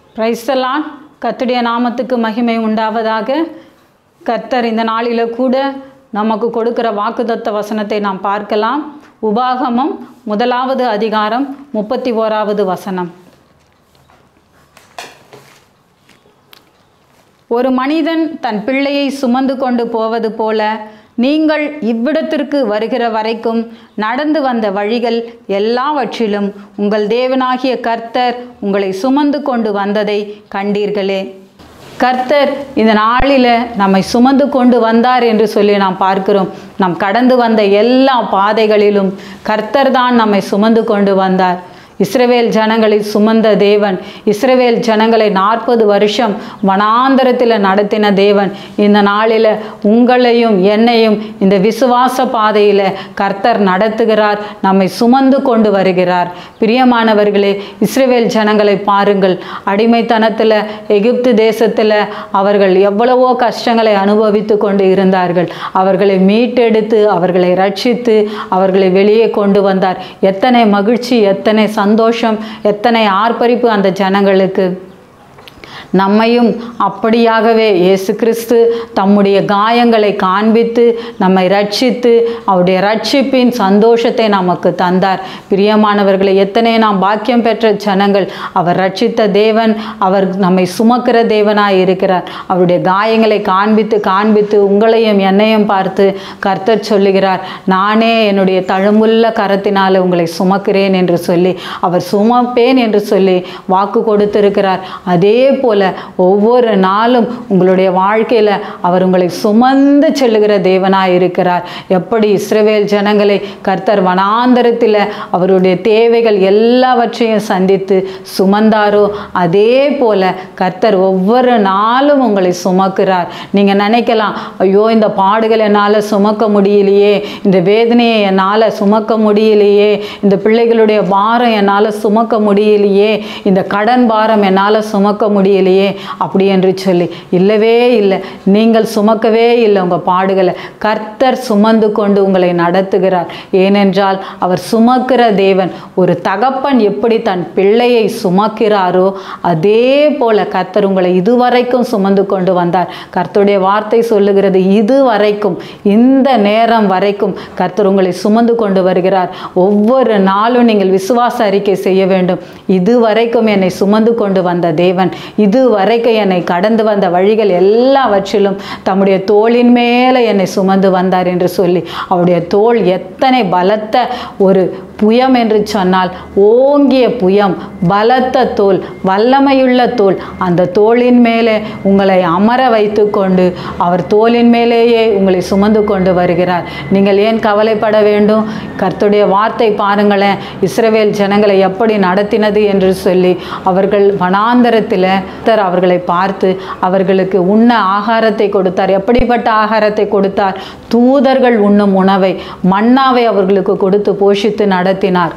பிரைஸ்தலான் கர்த்தருடைய நாமத்துக்கு மகிமை உண்டாவதாக கர்த்தர் இந்த நாளில் கூட நமக்கு கொடுக்கிற வாக்குதத்த வசனத்தை நாம் பார்க்கலாம் உபாகமம் முதலாவது அதிகாரம் முப்பத்தி ஓராவது வசனம் ஒரு மனிதன் தன் பிள்ளையை சுமந்து கொண்டு போவது போல நீங்கள் இவ்விடத்திற்கு வருகிற வரைக்கும் நடந்து வந்த வழிகள் எல்லாவற்றிலும் உங்கள் தேவனாகிய கர்த்தர் உங்களை சுமந்து கொண்டு வந்ததை கண்டீர்களே கர்த்தர் இந்த நாளில் நம்மை சுமந்து கொண்டு வந்தார் என்று சொல்லி நாம் பார்க்கிறோம் நாம் கடந்து வந்த எல்லா பாதைகளிலும் கர்த்தர் தான் நம்மை சுமந்து கொண்டு வந்தார் இஸ்ரவேல் ஜனங்களை சுமந்த தேவன் இஸ்ரவேல் ஜனங்களை நாற்பது வருஷம் வனாந்தரத்தில் நடத்தின தேவன் இந்த நாளில் உங்களையும் என்னையும் இந்த விசுவாச பாதையில் கர்த்தர் நடத்துகிறார் நம்மை சுமந்து கொண்டு வருகிறார் பிரியமானவர்களே இஸ்ரவேல் ஜனங்களை பாருங்கள் அடிமைத்தனத்தில் எகிப்து தேசத்தில் அவர்கள் எவ்வளவோ கஷ்டங்களை அனுபவித்து கொண்டு இருந்தார்கள் அவர்களை மீட்டெடுத்து அவர்களை ரட்சித்து அவர்களை வெளியே கொண்டு வந்தார் எத்தனை மகிழ்ச்சி எத்தனை சந்தோஷம் எத்தனை ஆர்ப்பரிப்பு அந்த ஜனங்களுக்கு நம்மையும் அப்படியாகவே இயேசு கிறிஸ்து தம்முடைய காயங்களை காண்பித்து நம்மை ரட்சித்து அவருடைய ரட்சிப்பின் சந்தோஷத்தை நமக்கு தந்தார் பிரியமானவர்களை எத்தனை நாம் பாக்கியம் பெற்ற ஜனங்கள் அவர் ரட்சித்த தேவன் அவர் நம்மை சுமக்கிற தேவனாய் இருக்கிறார் அவருடைய காயங்களை காண்பித்து காண்பித்து உங்களையும் என்னையும் பார்த்து கர்த்தர் சொல்லுகிறார் நானே என்னுடைய தழும்புள்ள கரத்தினால் உங்களை சுமக்கிறேன் என்று சொல்லி அவர் சுமப்பேன் என்று சொல்லி வாக்கு கொடுத்திருக்கிறார் அதே போல ஒவ்வொரு நாளும் உங்களுடைய வாழ்க்கையில் அவர் உங்களை சுமந்து செல்லுகிற தேவனாய் இருக்கிறார் எப்படி இஸ்ரவேல் ஜனங்களை கர்த்தர் வனாந்தரத்தில் அவருடைய தேவைகள் எல்லாவற்றையும் சந்தித்து சுமந்தாரோ அதே போல கர்த்தர் ஒவ்வொரு நாளும் உங்களை சுமக்கிறார் நீங்கள் நினைக்கலாம் ஐயோ இந்த பாடுகள் என்னால் சுமக்க முடியலையே இந்த வேதனையை என்னால் சுமக்க முடியலையே இந்த பிள்ளைகளுடைய பாரம் என்னால் சுமக்க முடியலையே இந்த கடன் பாரம் என்னால் சுமக்க முடியலையே அப்படி என்று சொல்லி இல்லவே இல்லை நீங்கள் சுமக்கவே இல்லை உங்கள் பாடுகளை கர்த்தர் சுமந்து கொண்டு உங்களை நடத்துகிறார் ஏனென்றால் அவர் சுமக்கிற தேவன் ஒரு தகப்பன் எப்படி தன் பிள்ளையை சுமக்கிறாரோ அதே போல கர்த்தர் உங்களை இதுவரைக்கும் சுமந்து கொண்டு வந்தார் கர்த்தருடைய வார்த்தை சொல்லுகிறது இதுவரைக்கும் இந்த நேரம் வரைக்கும் கர்த்தர் உங்களை சுமந்து கொண்டு வருகிறார் ஒவ்வொரு நாளும் நீங்கள் விசுவாச அறிக்கை செய்ய வேண்டும் இதுவரைக்கும் என்னை சுமந்து கொண்டு வந்த தேவன் இதுவரைக்கும் என்னை கடந்து வந்த வழிகள் எல்லாவற்றிலும் தம்முடைய தோளின் மேலே என்னை சுமந்து வந்தார் என்று சொல்லி அவருடைய தோல் எத்தனை பலத்த ஒரு புயம் என்று சொன்னால் ஓங்கிய புயம் பலத்த தோல் வல்லமையுள்ள தோல் அந்த தோளின் மேலே உங்களை அமர வைத்து கொண்டு அவர் தோளின் மேலேயே உங்களை சுமந்து கொண்டு வருகிறார் நீங்கள் ஏன் கவலைப்பட வேண்டும் கர்த்தருடைய வார்த்தை பாருங்களேன் இஸ்ரவேல் ஜனங்களை எப்படி நடத்தினது என்று சொல்லி அவர்கள் வனாந்தரத்தில் கர்த்தர் அவர்களை பார்த்து அவர்களுக்கு உண்ண ஆகாரத்தை கொடுத்தார் எப்படிப்பட்ட ஆகாரத்தை கொடுத்தார் தூதர்கள் உண்ணும் உணவை மன்னாவை அவர்களுக்கு கொடுத்து போஷித்து நடத்தினார்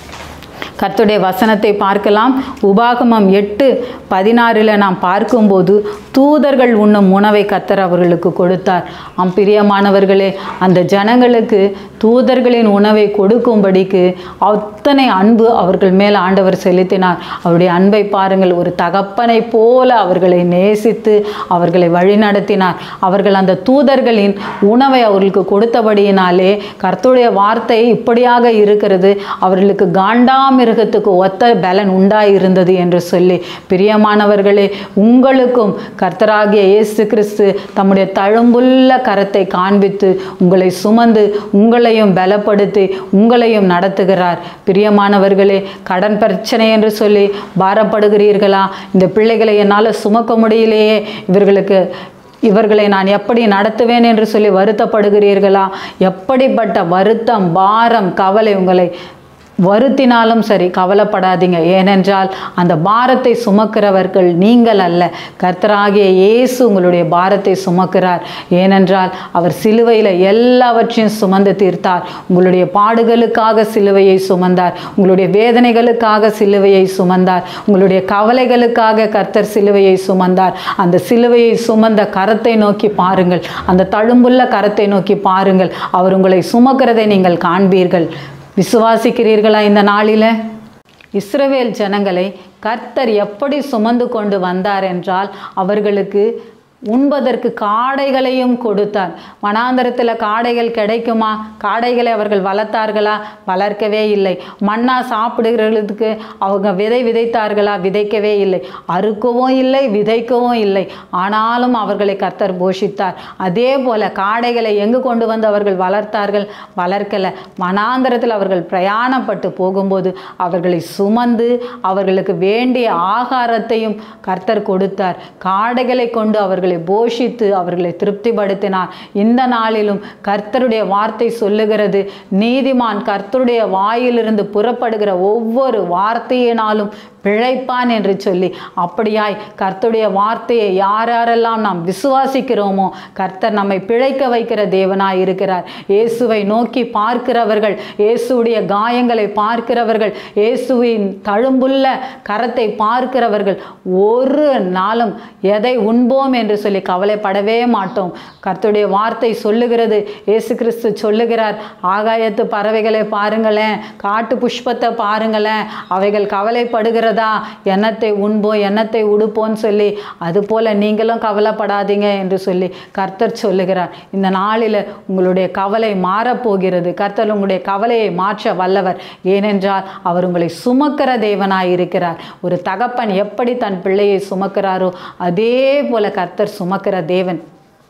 கர்த்தருடைய வசனத்தை பார்க்கலாம் உபாகமம் எட்டு பதினாறில் நாம் பார்க்கும்போது தூதர்கள் உண்ணும் உணவை கர்த்தர் அவர்களுக்கு கொடுத்தார் ஆம் பிரியமானவர்களே அந்த ஜனங்களுக்கு தூதர்களின் உணவை கொடுக்கும்படிக்கு அத்தனை அன்பு அவர்கள் மேல் ஆண்டவர் செலுத்தினார் அவருடைய அன்பை பாருங்கள் ஒரு தகப்பனை போல அவர்களை நேசித்து அவர்களை வழிநடத்தினார் அவர்கள் அந்த தூதர்களின் உணவை அவர்களுக்கு கொடுத்தபடியினாலே கர்த்தருடைய வார்த்தை இப்படியாக இருக்கிறது அவர்களுக்கு காண்டாம் மிருகத்துக்கு ஒத்த பலன் உண்டாயிருந்தது என்று சொல்லி பிரியமானவர்களே உங்களுக்கும் கர்த்தராகிய இயேசு கிறிஸ்து தம்முடைய தழும்புள்ள கரத்தை காண்பித்து உங்களை சுமந்து உங்களையும் பலப்படுத்தி உங்களையும் நடத்துகிறார் பிரியமானவர்களே கடன் பிரச்சனை என்று சொல்லி பாரப்படுகிறீர்களா இந்த பிள்ளைகளை என்னால் சுமக்க முடியலையே இவர்களுக்கு இவர்களை நான் எப்படி நடத்துவேன் என்று சொல்லி வருத்தப்படுகிறீர்களா எப்படிப்பட்ட வருத்தம் பாரம் கவலை உங்களை வருத்தினாலும் சரி கவலைப்படாதீங்க ஏனென்றால் அந்த பாரத்தை சுமக்கிறவர்கள் நீங்கள் அல்ல கர்த்தராகிய இயேசு உங்களுடைய பாரத்தை சுமக்கிறார் ஏனென்றால் அவர் சிலுவையில் எல்லாவற்றையும் சுமந்து தீர்த்தார் உங்களுடைய பாடுகளுக்காக சிலுவையை சுமந்தார் உங்களுடைய வேதனைகளுக்காக சிலுவையை சுமந்தார் உங்களுடைய கவலைகளுக்காக கர்த்தர் சிலுவையை சுமந்தார் அந்த சிலுவையை சுமந்த கரத்தை நோக்கி பாருங்கள் அந்த தழும்புள்ள கரத்தை நோக்கி பாருங்கள் அவர் உங்களை சுமக்கிறதை நீங்கள் காண்பீர்கள் விசுவாசிக்கிறீர்களா இந்த நாளில் இஸ்ரவேல் ஜனங்களை கர்த்தர் எப்படி சுமந்து கொண்டு வந்தார் என்றால் அவர்களுக்கு உண்பதற்கு காடைகளையும் கொடுத்தார் வனாந்தரத்தில் காடைகள் கிடைக்குமா காடைகளை அவர்கள் வளர்த்தார்களா வளர்க்கவே இல்லை மண்ணா சாப்பிடுகிறதுக்கு அவங்க விதை விதைத்தார்களா விதைக்கவே இல்லை அறுக்கவும் இல்லை விதைக்கவும் இல்லை ஆனாலும் அவர்களை கர்த்தர் போஷித்தார் அதே போல காடைகளை எங்கு கொண்டு வந்து அவர்கள் வளர்த்தார்கள் வளர்க்கலை வனாந்தரத்தில் அவர்கள் பிரயாணப்பட்டு போகும்போது அவர்களை சுமந்து அவர்களுக்கு வேண்டிய ஆகாரத்தையும் கர்த்தர் கொடுத்தார் காடைகளை கொண்டு அவர்களை போஷித்து அவர்களை திருப்திப்படுத்தினார் இந்த நாளிலும் கர்த்தருடைய வார்த்தை சொல்லுகிறது நீதிமான் கர்த்தருடைய வாயிலிருந்து புறப்படுகிற ஒவ்வொரு வார்த்தையினாலும் பிழைப்பான் என்று சொல்லி அப்படியாய் கர்த்தருடைய வார்த்தையை யார் யாரெல்லாம் நாம் விசுவாசிக்கிறோமோ கர்த்தர் நம்மை பிழைக்க வைக்கிற தேவனாய் இருக்கிறார் இயேசுவை நோக்கி பார்க்கிறவர்கள் இயேசுடைய காயங்களை பார்க்கிறவர்கள் இயேசுவின் தழும்புள்ள கரத்தை பார்க்கிறவர்கள் ஒரு நாளும் எதை உண்போம் என்று சொல்லி கவலைப்படவே மாட்டோம் கர்த்தருடைய வார்த்தை சொல்லுகிறது இயேசு கிறிஸ்து சொல்லுகிறார் ஆகாயத்து பறவைகளை பாருங்களேன் காட்டு புஷ்பத்தை பாருங்களேன் அவைகள் கவலைப்படுகிறதா எண்ணத்தை உண்போம் எண்ணத்தை உடுப்போன்னு சொல்லி அதுபோல நீங்களும் கவலைப்படாதீங்க என்று சொல்லி கர்த்தர் சொல்லுகிறார் இந்த நாளில் உங்களுடைய கவலை மாறப்போகிறது கர்த்தர் உங்களுடைய கவலையை மாற்ற வல்லவர் ஏனென்றால் அவர் உங்களை சுமக்கிற தேவனாய் இருக்கிறார் ஒரு தகப்பன் எப்படி தன் பிள்ளையை சுமக்கிறாரோ அதே போல கர்த்தர் சுமக்கிற தேவன்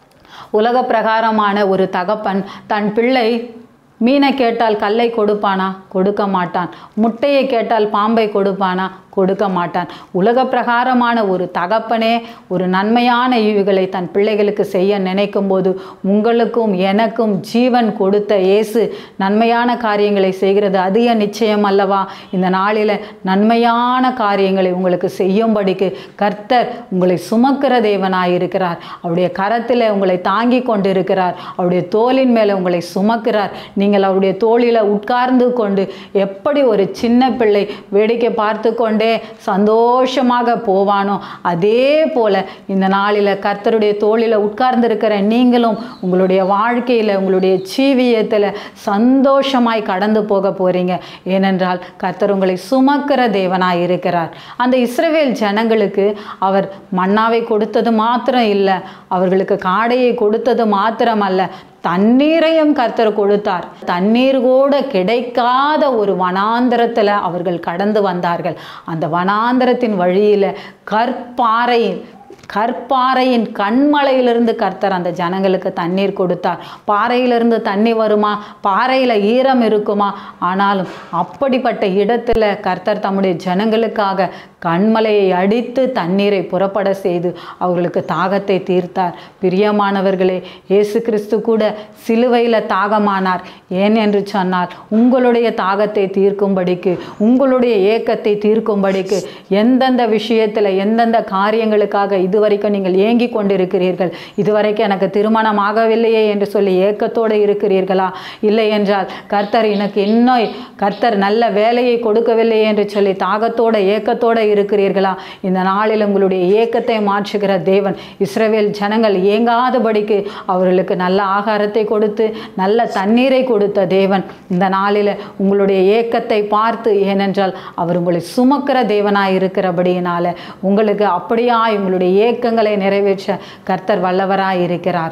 உலக பிரகாரமான ஒரு தகப்பன் தன் பிள்ளை மீனை கேட்டால் கல்லை கொடுப்பானா கொடுக்க மாட்டான் முட்டையை கேட்டால் பாம்பை கொடுப்பானா கொடுக்க மாட்டான் உலக பிரகாரமான ஒரு தகப்பனே ஒரு நன்மையான ஈவுகளை தன் பிள்ளைகளுக்கு செய்ய நினைக்கும் போது உங்களுக்கும் எனக்கும் ஜீவன் கொடுத்த இயேசு நன்மையான காரியங்களை செய்கிறது அதிக நிச்சயம் அல்லவா இந்த நாளில் நன்மையான காரியங்களை உங்களுக்கு செய்யும்படிக்கு கர்த்தர் உங்களை சுமக்கிற தேவனாய் இருக்கிறார் அவருடைய கரத்தில் உங்களை தாங்கி கொண்டிருக்கிறார் அவருடைய தோளின் மேலே உங்களை சுமக்கிறார் நீங்கள் அவருடைய தோளில் உட்கார்ந்து கொண்டு எப்படி ஒரு சின்ன பிள்ளை வேடிக்கை பார்த்து கொண்டே சந்தோஷமாக போவானோ அதே போல இந்த நாளில் கர்த்தருடைய தோளில் உட்கார்ந்திருக்கிற நீங்களும் உங்களுடைய வாழ்க்கையில் உங்களுடைய ஜீவியத்தில் சந்தோஷமாய் கடந்து போக போறீங்க ஏனென்றால் கர்த்தர் உங்களை சுமக்கிற தேவனாய் இருக்கிறார் அந்த இஸ்ரவேல் ஜனங்களுக்கு அவர் மன்னாவை கொடுத்தது மாத்திரம் இல்லை அவர்களுக்கு காடையை கொடுத்தது மாத்திரம் அல்ல தண்ணீரையும் கர்த்தர் கொடுத்தார் தண்ணீர் கூட கிடைக்காத ஒரு வனாந்தரத்தில் அவர்கள் கடந்து வந்தார்கள் அந்த வனாந்தரத்தின் வழியில் கற்பாறையின் கற்பாறையின் கண்மலையிலிருந்து கர்த்தர் அந்த ஜனங்களுக்கு தண்ணீர் கொடுத்தார் பாறையிலிருந்து தண்ணி வருமா பாறையில் ஈரம் இருக்குமா ஆனாலும் அப்படிப்பட்ட இடத்துல கர்த்தர் தம்முடைய ஜனங்களுக்காக கண்மலையை அடித்து தண்ணீரை புறப்பட செய்து அவர்களுக்கு தாகத்தை தீர்த்தார் பிரியமானவர்களே இயேசு கிறிஸ்து கூட சிலுவையில் தாகமானார் ஏன் என்று சொன்னால் உங்களுடைய தாகத்தை தீர்க்கும்படிக்கு உங்களுடைய ஏக்கத்தை தீர்க்கும்படிக்கு எந்தெந்த விஷயத்தில் எந்தெந்த காரியங்களுக்காக இதுவரைக்கும் நீங்கள் ஏங்கி கொண்டிருக்கிறீர்கள் இதுவரைக்கும் எனக்கு திருமணம் ஆகவில்லையே என்று சொல்லி ஏக்கத்தோடு இருக்கிறீர்களா இல்லை என்றால் கர்த்தர் எனக்கு இன்னும் கர்த்தர் நல்ல வேலையை கொடுக்கவில்லை என்று சொல்லி தாகத்தோட ஏக்கத்தோட இருக்கிறீர்களா இந்த நாளில் உங்களுடைய ஏக்கத்தை மாற்றுகிற தேவன் இஸ்ரவேல் ஜனங்கள் ஏங்காதபடிக்கு அவர்களுக்கு நல்ல ஆகாரத்தை கொடுத்து நல்ல தண்ணீரை கொடுத்த தேவன் இந்த நாளில் உங்களுடைய ஏக்கத்தை பார்த்து ஏனென்றால் அவர் உங்களை சுமக்கிற தேவனாய் இருக்கிறபடியினால உங்களுக்கு அப்படியாய் உங்களுடைய ஏக்கங்களை நிறைவேற்ற கர்த்தர் வல்லவராய் இருக்கிறார்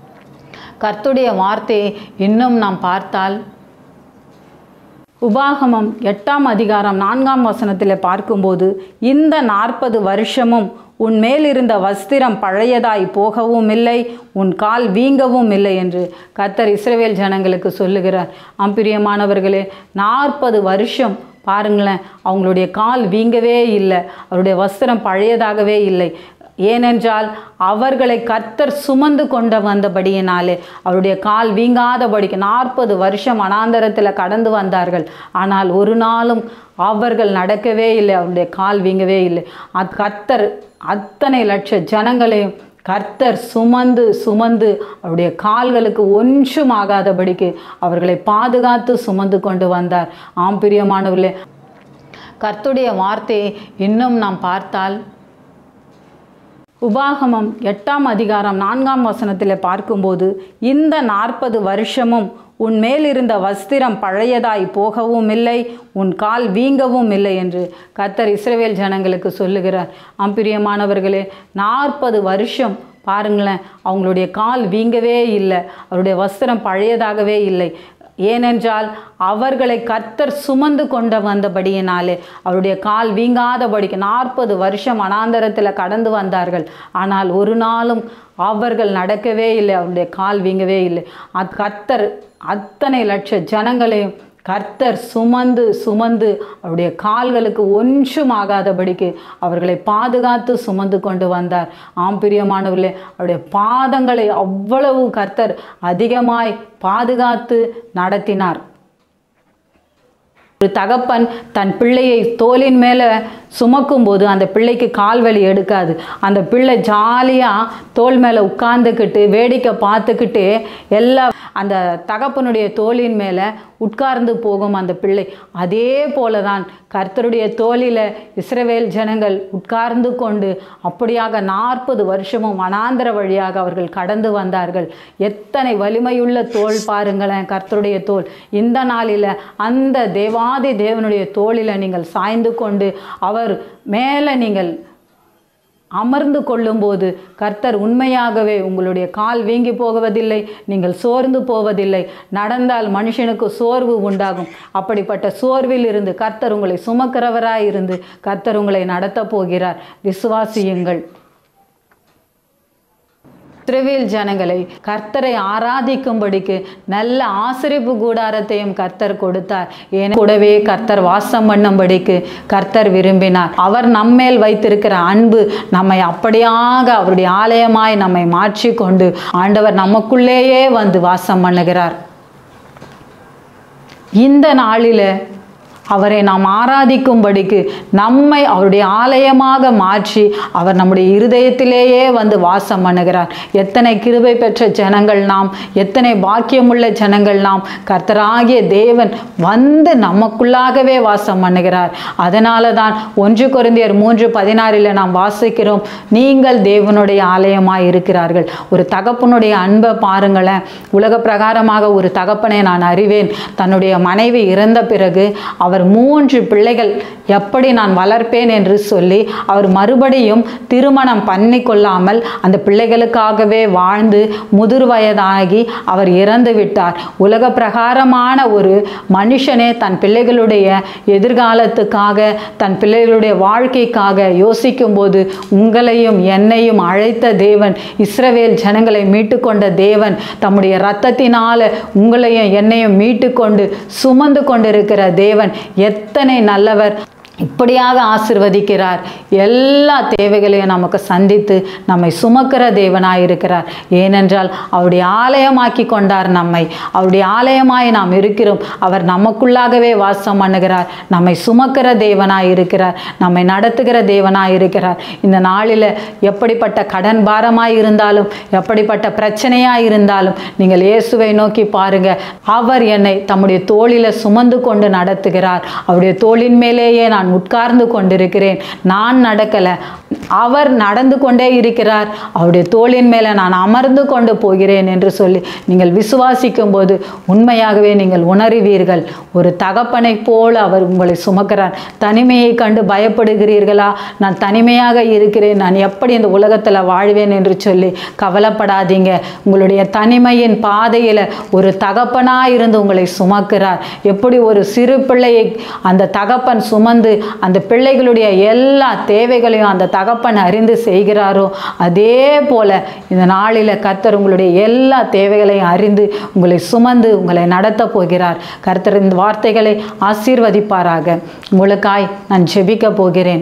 கர்த்துடைய வார்த்தையை இன்னும் நாம் பார்த்தால் உபாகமம் எட்டாம் அதிகாரம் நான்காம் வசனத்தில் பார்க்கும்போது இந்த நாற்பது வருஷமும் உன் மேலிருந்த வஸ்திரம் பழையதாய் போகவும் இல்லை உன் கால் வீங்கவும் இல்லை என்று கர்த்தர் இஸ்ரவேல் ஜனங்களுக்கு சொல்லுகிறார் அம்பிரியமானவர்களே நாற்பது வருஷம் பாருங்களேன் அவங்களுடைய கால் வீங்கவே இல்லை அவருடைய வஸ்திரம் பழையதாகவே இல்லை ஏனென்றால் அவர்களை கர்த்தர் சுமந்து கொண்டு வந்தபடியினாலே அவருடைய கால் வீங்காதபடிக்கு நாற்பது வருஷம் அனாந்தரத்தில் கடந்து வந்தார்கள் ஆனால் ஒரு நாளும் அவர்கள் நடக்கவே இல்லை அவருடைய கால் வீங்கவே இல்லை அது கர்த்தர் அத்தனை லட்ச ஜனங்களையும் கர்த்தர் சுமந்து சுமந்து அவருடைய கால்களுக்கு ஒன்றும் ஆகாதபடிக்கு அவர்களை பாதுகாத்து சுமந்து கொண்டு வந்தார் ஆம் பிரியமானவர்களே கர்த்துடைய வார்த்தையை இன்னும் நாம் பார்த்தால் உபாகமம் எட்டாம் அதிகாரம் நான்காம் வசனத்தில் பார்க்கும்போது இந்த நாற்பது வருஷமும் உன் மேலிருந்த வஸ்திரம் பழையதாய் போகவும் இல்லை உன் கால் வீங்கவும் இல்லை என்று கர்த்தர் இஸ்ரவேல் ஜனங்களுக்கு சொல்லுகிறார் அம்பிரியமானவர்களே நாற்பது வருஷம் பாருங்களேன் அவங்களுடைய கால் வீங்கவே இல்லை அவருடைய வஸ்திரம் பழையதாகவே இல்லை ஏனென்றால் அவர்களை கர்த்தர் சுமந்து கொண்டு வந்தபடியினாலே அவருடைய கால் வீங்காதபடிக்கு நாற்பது வருஷம் அனாந்தரத்தில் கடந்து வந்தார்கள் ஆனால் ஒரு நாளும் அவர்கள் நடக்கவே இல்லை அவருடைய கால் வீங்கவே இல்லை அது கர்த்தர் அத்தனை லட்ச ஜனங்களையும் கர்த்தர் சுமந்து சுமந்து அவருடைய கால்களுக்கு ஒன்றும் ஆகாதபடிக்கு அவர்களை பாதுகாத்து சுமந்து கொண்டு வந்தார் ஆம் பிரியமானவர்களே அவருடைய பாதங்களை அவ்வளவு கர்த்தர் அதிகமாய் பாதுகாத்து நடத்தினார் ஒரு தகப்பன் தன் பிள்ளையை தோலின் மேலே சுமக்கும்போது அந்த பிள்ளைக்கு கால் வலி எடுக்காது அந்த பிள்ளை ஜாலியாக தோல் மேலே உட்கார்ந்துக்கிட்டு வேடிக்கை பார்த்துக்கிட்டு எல்லா அந்த தகப்பனுடைய தோலின் மேலே உட்கார்ந்து போகும் அந்த பிள்ளை அதே போல தான் கர்த்தருடைய தோலில் இஸ்ரவேல் ஜனங்கள் உட்கார்ந்து கொண்டு அப்படியாக நாற்பது வருஷமும் வனாந்திர வழியாக அவர்கள் கடந்து வந்தார்கள் எத்தனை வலிமையுள்ள தோல் பாருங்களேன் கர்த்தருடைய தோல் இந்த நாளில் அந்த தேவாதி தேவனுடைய தோளில் நீங்கள் சாய்ந்து கொண்டு அவர் மேலே நீங்கள் அமர்ந்து கொள்ளும்போது கர்த்தர் உண்மையாகவே உங்களுடைய கால் வீங்கி போவதில்லை நீங்கள் சோர்ந்து போவதில்லை நடந்தால் மனுஷனுக்கு சோர்வு உண்டாகும் அப்படிப்பட்ட சோர்வில் இருந்து கர்த்தர் உங்களை சுமக்கிறவராய் இருந்து கர்த்தர் உங்களை நடத்தப் போகிறார் விசுவாசியுங்கள் இஸ்ரவேல் ஜனங்களை கர்த்தரை ஆராதிக்கும்படிக்கு நல்ல ஆசிரிப்பு கூடாரத்தையும் கர்த்தர் கொடுத்தார் ஏன கூடவே கர்த்தர் வாசம் பண்ணும்படிக்கு கர்த்தர் விரும்பினார் அவர் நம்மேல் வைத்திருக்கிற அன்பு நம்மை அப்படியாக அவருடைய ஆலயமாய் நம்மை மாற்றி கொண்டு ஆண்டவர் நமக்குள்ளேயே வந்து வாசம் பண்ணுகிறார் இந்த நாளில் அவரை நாம் ஆராதிக்கும்படிக்கு நம்மை அவருடைய ஆலயமாக மாற்றி அவர் நம்முடைய இருதயத்திலேயே வந்து வாசம் பண்ணுகிறார் எத்தனை கிருபை பெற்ற ஜனங்கள் நாம் எத்தனை பாக்கியமுள்ள ஜனங்கள் நாம் கர்த்தராகிய தேவன் வந்து நமக்குள்ளாகவே வாசம் பண்ணுகிறார் அதனால தான் ஒன்று குருந்தியர் மூன்று பதினாறில் நாம் வாசிக்கிறோம் நீங்கள் தேவனுடைய ஆலயமாய் இருக்கிறார்கள் ஒரு தகப்பனுடைய அன்பை பாருங்களேன் உலக பிரகாரமாக ஒரு தகப்பனை நான் அறிவேன் தன்னுடைய மனைவி இறந்த பிறகு அவர் மூன்று பிள்ளைகள் எப்படி நான் வளர்ப்பேன் என்று சொல்லி அவர் மறுபடியும் திருமணம் பண்ணி கொள்ளாமல் அந்த பிள்ளைகளுக்காகவே வாழ்ந்து முதிர் வயதாகி அவர் இறந்து விட்டார் உலக பிரகாரமான ஒரு மனுஷனே தன் பிள்ளைகளுடைய எதிர்காலத்துக்காக தன் பிள்ளைகளுடைய வாழ்க்கைக்காக யோசிக்கும்போது உங்களையும் என்னையும் அழைத்த தேவன் இஸ்ரவேல் ஜனங்களை மீட்டுக்கொண்ட தேவன் தம்முடைய இரத்தத்தினால உங்களையும் என்னையும் மீட்டுக்கொண்டு சுமந்து கொண்டிருக்கிற தேவன் எத்தனை நல்லவர் இப்படியாக ஆசிர்வதிக்கிறார் எல்லா தேவைகளையும் நமக்கு சந்தித்து நம்மை சுமக்கிற தேவனாய் இருக்கிறார் ஏனென்றால் அவருடைய ஆலயமாக்கி கொண்டார் நம்மை அவருடைய ஆலயமாய் நாம் இருக்கிறோம் அவர் நமக்குள்ளாகவே வாசம் பண்ணுகிறார் நம்மை சுமக்கிற தேவனாய் இருக்கிறார் நம்மை நடத்துகிற தேவனாய் இருக்கிறார் இந்த நாளில் எப்படிப்பட்ட கடன் பாரமாய் இருந்தாலும் எப்படிப்பட்ட பிரச்சனையாய் இருந்தாலும் நீங்கள் இயேசுவை நோக்கி பாருங்க அவர் என்னை தம்முடைய தோளில் சுமந்து கொண்டு நடத்துகிறார் அவருடைய தோளின் மேலேயே நான் உட்கார்ந்து கொண்டிருக்கிறேன் நான் நடக்கலை அவர் நடந்து கொண்டே இருக்கிறார் அவருடைய தோளின் மேலே நான் அமர்ந்து கொண்டு போகிறேன் என்று சொல்லி நீங்கள் விசுவாசிக்கும் போது உண்மையாகவே நீங்கள் உணருவீர்கள் ஒரு தகப்பனை போல அவர் உங்களை சுமக்கிறார் தனிமையை கண்டு பயப்படுகிறீர்களா நான் தனிமையாக இருக்கிறேன் நான் எப்படி இந்த உலகத்தில் வாழ்வேன் என்று சொல்லி கவலைப்படாதீங்க உங்களுடைய தனிமையின் பாதையில் ஒரு தகப்பனாக இருந்து உங்களை சுமக்கிறார் எப்படி ஒரு சிறு பிள்ளையை அந்த தகப்பன் சுமந்து அந்த பிள்ளைகளுடைய எல்லா தேவைகளையும் அந்த தகப்பன் அறிந்து செய்கிறாரோ அதே போல இந்த நாளில் கர்த்தர் உங்களுடைய எல்லா தேவைகளையும் அறிந்து உங்களை சுமந்து உங்களை நடத்த போகிறார் கர்த்தர் இந்த வார்த்தைகளை ஆசீர்வதிப்பாராக உங்களுக்காய் நான் ஜெபிக்க போகிறேன்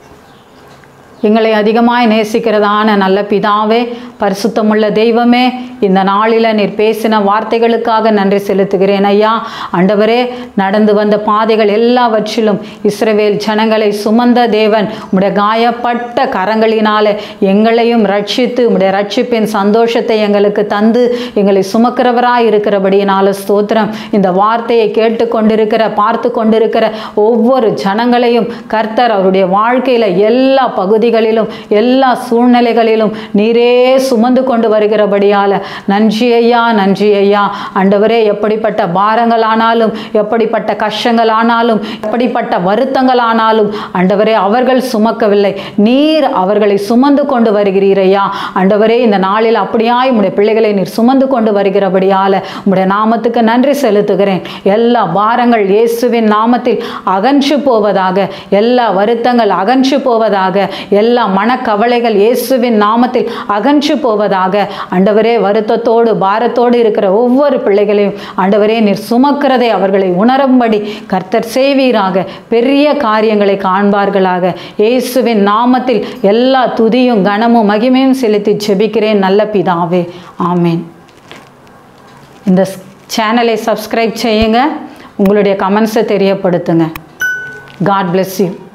எங்களை அதிகமாய் நேசிக்கிறதான நல்ல பிதாவே பரிசுத்தமுள்ள தெய்வமே இந்த நாளில் நீர் பேசின வார்த்தைகளுக்காக நன்றி செலுத்துகிறேன் ஐயா ஆண்டவரே நடந்து வந்த பாதைகள் எல்லாவற்றிலும் இஸ்ரவேல் ஜனங்களை சுமந்த தேவன் உம்முடைய காயப்பட்ட கரங்களினாலே எங்களையும் ரட்சித்து உம்முடைய ரட்சிப்பின் சந்தோஷத்தை எங்களுக்கு தந்து எங்களை சுமக்கிறவராய் இருக்கிறபடியினால ஸ்தோத்திரம் இந்த வார்த்தையை கேட்டு கொண்டிருக்கிற பார்த்து கொண்டிருக்கிற ஒவ்வொரு ஜனங்களையும் கர்த்தர் அவருடைய வாழ்க்கையில் எல்லா பகுதிகளிலும் எல்லா சூழ்நிலைகளிலும் நீரே சுமந்து கொண்டு வருகிறபடியால் நன்றி ஐயா நன்றி ஐயா ஆண்டவரே எப்படிப்பட்ட பாரங்களானாலும் எப்படிப்பட்ட கஷ்டங்களானாலும் எப்படிப்பட்ட வருத்தங்களானாலும் ஆண்டவரே அவர்கள் சுமக்கவில்லை நீர் அவர்களை சுமந்து கொண்டு வருகிறீர் ஐயா ஆண்டவரே இந்த நாளில் அப்படியாய் உம்முடைய பிள்ளைகளை நீர் சுமந்து கொண்டு வருகிறபடியால் உம்முடைய நாமத்துக்கு நன்றி செலுத்துகிறேன் எல்லா பாரங்கள் இயேசுவின் நாமத்தில் அகன்று போவதாக எல்லா வருத்தங்கள் அகன்று போவதாக எல்லா மனக்கவலைகள் இயேசுவின் நாமத்தில் அகன்று போவதாக ஆண்டவரே வருத்தத்தோடு பாரத்தோடு இருக்கிற ஒவ்வொரு பிள்ளைகளையும் ஆண்டவரே நீர் சுமக்கிறதை அவர்களை உணரும்படி கர்த்தர் செய்வீராக பெரிய காரியங்களை காண்பார்களாக இயேசுவின் நாமத்தில் எல்லா துதியும் கனமும் மகிமையும் செலுத்தி ஜெபிக்கிறேன் நல்ல பிதாவே ஆமேன் இந்த சேனலை சப்ஸ்கிரைப் செய்யுங்க உங்களுடைய கமெண்ட்ஸை தெரியப்படுத்துங்க காட் bless யூ